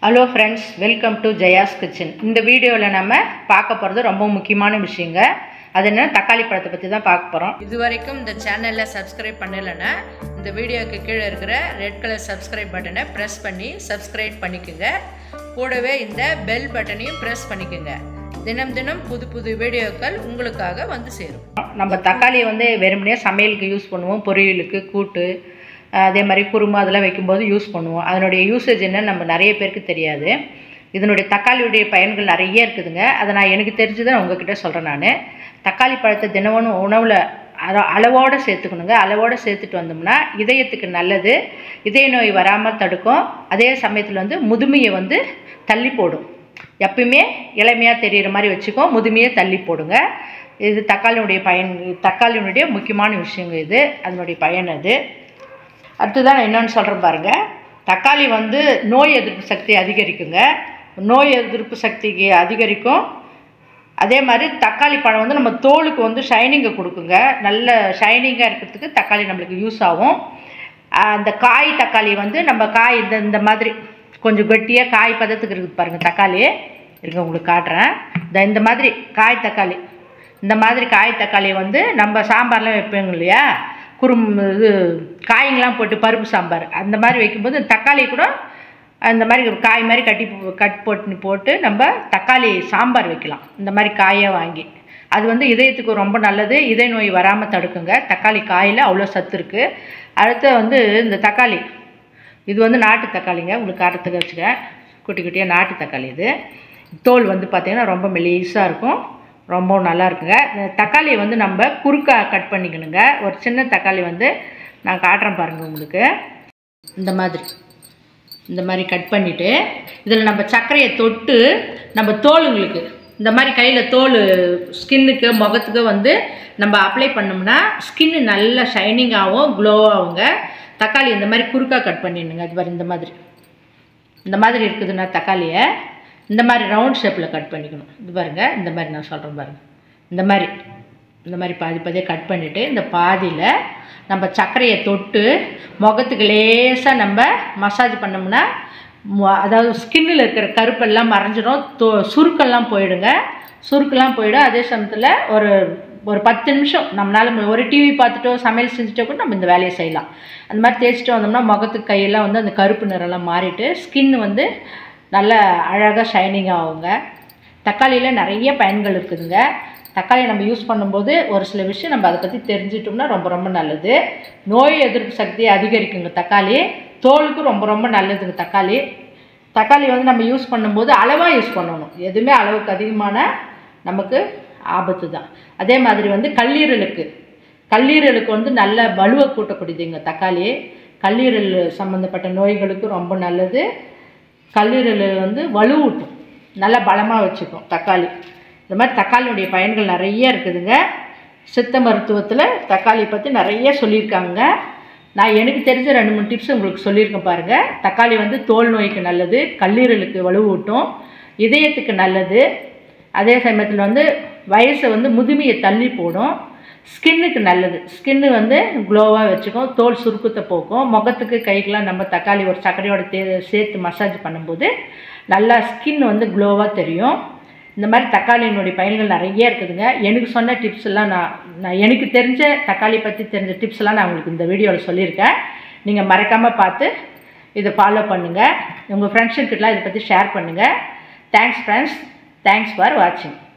hello friends welcome to Jaya's kitchen இந்த வீடியோவில் நம்ம பார்க்க போகிறது ரொம்ப முக்கியமான விஷயங்க அது என்ன தக்காளி பழத்தை பற்றி தான் பார்க்க போகிறோம் இது வரைக்கும் இந்த சேனலை சப்ஸ்கிரைப் பண்ணலைன்னா இந்த வீடியோக்கு கீழே இருக்கிற ரெட் கலர் சப்ஸ்கிரைப் பட்டனை ப்ரெஸ் பண்ணி சப்ஸ்கிரைப் பண்ணிக்கோங்க கூடவே இந்த பெல் பட்டனையும் ப்ரெஸ் பண்ணிக்கோங்க தினம் தினம் புது புது வீடியோக்கள் உங்களுக்காக வந்து சேரும் நம்ம தக்காளியை வந்து வெறுமனே சமையலுக்கு யூஸ் பண்ணுவோம் பொரியலுக்கு கூட்டு அஹ் அதே மாதிரி குருமா அதெல்லாம் வைக்கும்போது யூஸ் பண்ணுவோம் அதனுடைய யூசேஜ் என்னன்னு நம்ம நிறைய பேருக்கு தெரியாது இதனுடைய தக்காளியுடைய பயன்கள் நிறைய இருக்குதுங்க அதை நான் எனக்கு தெரிஞ்சதை நான் உங்ககிட்ட சொல்கிறேன் நான் தக்காளி பழத்தை தினமும் உணவில் அள அளவோடு சேர்த்துக்கணுங்க அளவோடு சேர்த்துட்டு வந்தோம்னா இதயத்துக்கு நல்லது இதய நோய் வராமல் தடுக்கும் அதே சமயத்தில் வந்து முதுமையை வந்து தள்ளி போடும் எப்பயுமே இளமையாக தெரிகிற மாதிரி வச்சுக்கோ முதுமையை தள்ளி போடுங்க இது தக்காளியுடைய பயன் தக்காளியினுடைய முக்கியமான விஷயங்க இது அதனுடைய பயன் அது அடுத்ததான் நான் என்னென்னு சொல்கிறேன் பாருங்கள் தக்காளி வந்து நோய் எதிர்ப்பு சக்தி அதிகரிக்குங்க நோய் எதிர்ப்பு சக்திக்கு அதிகரிக்கும் அதே மாதிரி தக்காளி பழம் வந்து நம்ம தோலுக்கு வந்து ஷைனிங்கை கொடுக்குங்க நல்ல ஷைனிங்காக இருக்கிறதுக்கு தக்காளி நம்மளுக்கு யூஸ் ஆகும் ஆஹ் அந்த காய் தக்காளி வந்து நம்ம காய் இந்த இந்த மாதிரி கொஞ்சம் கெட்டியாக காய் பதத்துக்கு இருக்குது பாருங்கள் தக்காளி இருங்க உங்களுக்கு காட்டுறேன் இந்த இந்த மாதிரி காய் தக்காளி இந்த மாதிரி காய் தக்காளி வந்து நம்ம சாம்பார்லாம் வைப்போங்க இல்லையா குறும் இது காய்ங்கெலாம் போட்டு பருப்பு சாம்பார் அந்த மாதிரி வைக்கும்போது தக்காளி கூட அந்த மாதிரி காய் மாதிரி கட்டி போ- கட் போட்டு போட்டு நம்ம தக்காளி சாம்பார் வைக்கலாம் இந்த மாதிரி காயாக வாங்கி அது வந்து இதயத்துக்கு ரொம்ப நல்லது இதய நோய் வராமல் தடுக்குங்க தக்காளி காயில் அவ்வளோ சத்து இருக்குது அடுத்து வந்து இந்த தக்காளி இது வந்து நாட்டு தக்காளிங்க உங்களுக்கு காட்டுறதுக்கு வச்சுக்கேன் குட்டி குட்டியாக நாட்டு தக்காளி இது தோல் வந்து பார்த்திங்கன்னா ரொம்ப மெலிசாக இருக்கும் ரொம்ப நல்லா இருக்குங்க இந்த தக்காளியை வந்து நம்ம குறுக்கா கட் பண்ணிக்கணுங்க ஒரு சின்ன தக்காளி வந்து நான் காட்டுறேன் பாருங்கள் உங்களுக்கு இந்த மாதிரி இந்த மாதிரி கட் பண்ணிவிட்டு இதில் நம்ம சர்க்கரையை தொட்டு நம்ம தோலுங்களுக்கு இந்த மாதிரி கையில் தோல் ஸ்கின்னுக்கு முகத்துக்கு வந்து நம்ம அப்ளை பண்ணோம்னா ஸ்கின்னு நல்லா ஷைனிங் ஆகும் க்ளோ ஆகுங்க தக்காளி இந்த மாதிரி குறுக்கா கட் பண்ணிடணுங்க அது மாதிரி இந்த மாதிரி இந்த மாதிரி இருக்குதுன்னா தக்காளியை இந்த மாதிரி ரவுண்ட் ஷேப்பில் கட் பண்ணிக்கணும் இது பாருங்க இந்த மாதிரி நான் சொல்கிறேன் பாருங்க இந்த மாதிரி இந்த மாதிரி பாதி பாதியாக கட் பண்ணிவிட்டு இந்த பாதியில் நம்ம சர்க்கரையை தொட்டு முகத்துக்கு லேசாக நம்ம மசாஜ் பண்ணோம்னா மு- அதாவது ஸ்கின்னில் இருக்கிற கருப்பெல்லாம் மறைஞ்சிடும் தோ சுருக்கெல்லாம் போயிடுங்க சுருக்கெல்லாம் போயிடும் அதே சமயத்தில் ஒரு ஒரு பத்து நிமிஷம் நம்மளால மு- ஒரு டிவி பார்த்துட்டோ சமையல் செஞ்சுட்டோ கூட நம்ம இந்த வேலையை செய்யலாம் அந்த மாதிரி தேய்ச்சிட்டு வந்தோம்னா முகத்துக்கு கையெல்லாம் வந்து அந்த கருப்பு நிறம்லாம் மாறிட்டு ஸ்கின் வந்து நல்ல அழகாக ஷைனிங் ஆகுங்க தக்காளியில் நிறைய பயன்கள் இருக்குதுங்க தக்காளியை நம்ம யூஸ் பண்ணும்போது ஒரு சில விஷயம் நம்ம அதை பற்றி தெரிஞ்சிட்டோம்னா ரொம்ப ரொம்ப நல்லது நோய் எதிர்ப்பு சக்தியை அதிகரிக்குங்க தக்காளி தோலுக்கு ரொம்ப ரொம்ப நல்லதுங்க தக்காளி தக்காளி வந்து நம்ம யூஸ் பண்ணும்போது அளவாக யூஸ் பண்ணணும் எதுவுமே அளவுக்கு அதிகமான நமக்கு ஆபத்து தான் அதே மாதிரி வந்து கல்லீரலுக்கு கல்லீரலுக்கு வந்து நல்ல வலுவை கூட்டக்கூடியதுங்க தக்காளி கல்லீரல் சம்மந்தப்பட்ட நோய்களுக்கு ரொம்ப நல்லது கல்லீரல் வந்து வலுவூட்டும் நல்லா பலமாக வச்சுக்கும் தக்காளி இந்த மாதிரி தக்காளியுடைய பயன்கள் நிறைய இருக்குதுங்க சித்த மருத்துவத்தில் தக்காளி பற்றி நிறைய சொல்லியிருக்காங்க நான் எனக்கு தெரிஞ்ச ரெண்டு மூணு டிப்ஸ் உங்களுக்கு சொல்லியிருக்கேன் பாருங்கள் தக்காளி வந்து தோல் நோய்க்கு நல்லது கல்லீரலுக்கு வலுவூட்டும் இதயத்துக்கு நல்லது அதே சமயத்தில் வந்து வயசை வந்து முதுமையை தள்ளி போடும் ஸ்கின்னுக்கு நல்லது ஸ்கின்னு வந்து க்ளோவாக வச்சுக்கும் தோல் சுருக்கத்தை போக்கும் முகத்துக்கு கைக்கெலாம் நம்ம தக்காளி ஒரு சர்க்கரையோட தே சேர்த்து மசாஜ் பண்ணும்போது நல்லா ஸ்கின் வந்து க்ளோவாக தெரியும் இந்த மாதிரி தக்காளியினுடைய பயன்கள் நிறைய இருக்குதுங்க எனக்கு சொன்ன டிப்ஸ் எல்லாம் நான் நான் எனக்கு தெரிஞ்ச தக்காளி பற்றி தெரிஞ்ச டிப்ஸ் எல்லாம் நான் உங்களுக்கு இந்த வீடியோவில் சொல்லியிருக்கேன் நீங்கள் மறக்காமல் பார்த்து இதை ஃபாலோ பண்ணுங்கள் உங்கள் ஃப்ரெண்ட்ஸுக்கிட்டலாம் இதை பற்றி ஷேர் பண்ணுங்கள் தேங்க்ஸ் ஃப்ரெண்ட்ஸ் தேங்க்ஸ் ஃபார் வாட்சிங்